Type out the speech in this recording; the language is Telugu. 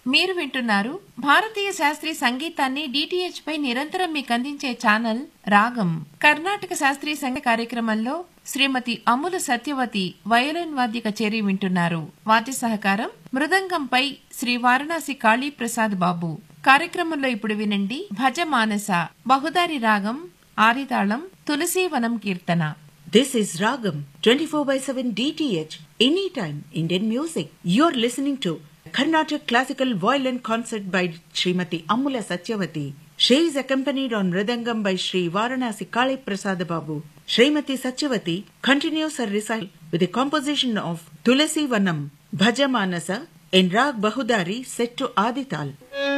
మీరు వింటున్నారు భారతీయ శాస్త్రీయ సంగీతాన్ని డిటిహెచ్ పై నిరంతరం మీకు అందించే ఛానల్ రాగం కర్ణాటక శాస్త్రీయ సంగీత కార్యక్రమంలో శ్రీమతి అమ్ముల సత్యవతి వయోలిన్ వాద్య కచేరీ వింటున్నారు వాద్య సహకారం మృదంగంపై శ్రీ వారణాసి కాళీప్రసాద్ బాబు కార్యక్రమంలో ఇప్పుడు వినండి భజ మానస బహుదారి రాగం ఆరితాళం తులసీవనం కీర్తన This is Ragam 24 by 7 DTH, anytime Indian music. You're listening to Carnatic Classical Violin Concert by Srimati Amula Satyavati. She is accompanied on Mridangam by Sri Varanasi Kali Prasad Babu. Srimati Satyavati continues her recital with a composition of Tulasi Vanam, Bhaja Manasa, in Rag Bahudari set to Adital.